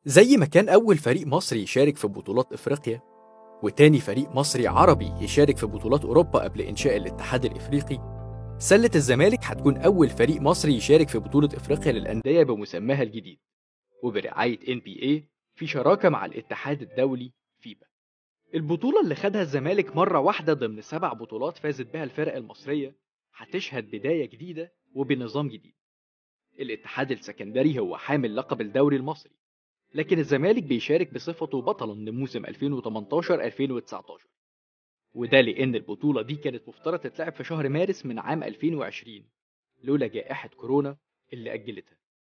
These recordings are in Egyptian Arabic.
زي ما كان أول فريق مصري يشارك في بطولات إفريقيا وتاني فريق مصري عربي يشارك في بطولات أوروبا قبل إنشاء الاتحاد الإفريقي سلة الزمالك هتكون أول فريق مصري يشارك في بطولة إفريقيا للأندية بمسماها الجديد وبرعاية NBA في شراكة مع الاتحاد الدولي فيبا البطولة اللي خدها الزمالك مرة واحدة ضمن سبع بطولات فازت بها الفرق المصرية هتشهد بداية جديدة وبنظام جديد الاتحاد السكندري هو حامل لقب الدوري المصري لكن الزمالك بيشارك بصفته بطلا لموسم 2018-2019 وده لأن البطولة دي كانت مفترض تتلعب في شهر مارس من عام 2020 لولا جائحة كورونا اللي أجلتها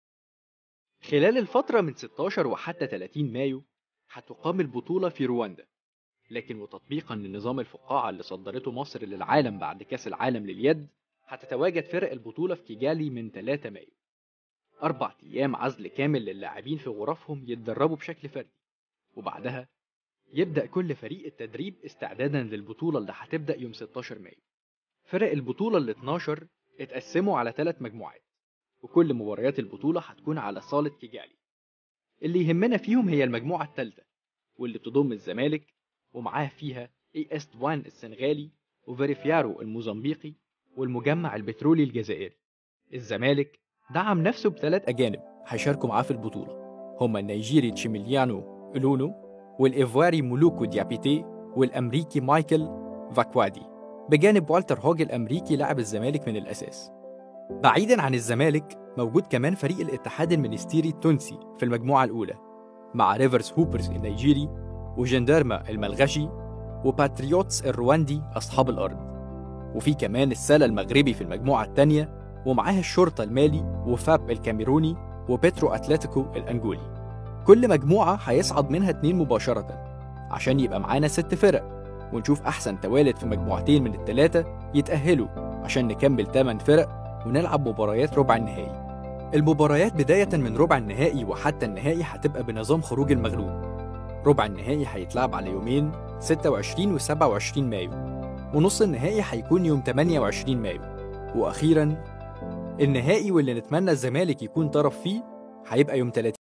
خلال الفترة من 16 وحتى 30 مايو هتقام البطولة في رواندا لكن وتطبيقا لنظام الفقاعة اللي صدرته مصر للعالم بعد كأس العالم لليد هتتواجد فرق البطولة في كيجالي من 3 مايو أربع أيام عزل كامل للاعبين في غرفهم يتدربوا بشكل فردي وبعدها يبدأ كل فريق التدريب استعدادا للبطولة اللي هتبدأ يوم 16 مايو فرق البطولة ال 12 اتقسموا على ثلاث مجموعات وكل مباريات البطولة هتكون على صالة كيجالي اللي يهمنا فيهم هي المجموعة الثالثة واللي بتضم الزمالك ومعاه فيها اي اس دوان السنغالي وفيريفيارو الموزمبيقي والمجمع البترولي الجزائري الزمالك دعم نفسه بثلاث أجانب هيشاركوا معاه في البطولة هما النيجيري تشيميليانو إلونو والإيفواري مولوكو ديابيتي والأمريكي مايكل فاكوادي بجانب والتر هوج الأمريكي لاعب الزمالك من الأساس بعيدا عن الزمالك موجود كمان فريق الاتحاد المنستيري التونسي في المجموعة الأولى مع ريفرز هوبرز النيجيري وجندرما الملغشي وباتريوتس الرواندي أصحاب الأرض وفي كمان السلة المغربي في المجموعة الثانية ومعاها الشرطة المالي وفاب الكاميروني وبيترو أتلتيكو الأنجولي كل مجموعة هيصعد منها اتنين مباشرة عشان يبقى معانا ست فرق ونشوف أحسن توالد في مجموعتين من التلاتة يتأهلوا عشان نكمل تمن فرق ونلعب مباريات ربع النهائي المباريات بداية من ربع النهائي وحتى النهائي هتبقى بنظام خروج المغلوب ربع النهائي هيتلعب على يومين 26 و 27 مايو ونص النهائي هيكون يوم 28 مايو وأخيرا النهائي واللي نتمنى الزمالك يكون طرف فيه هيبقى يوم 30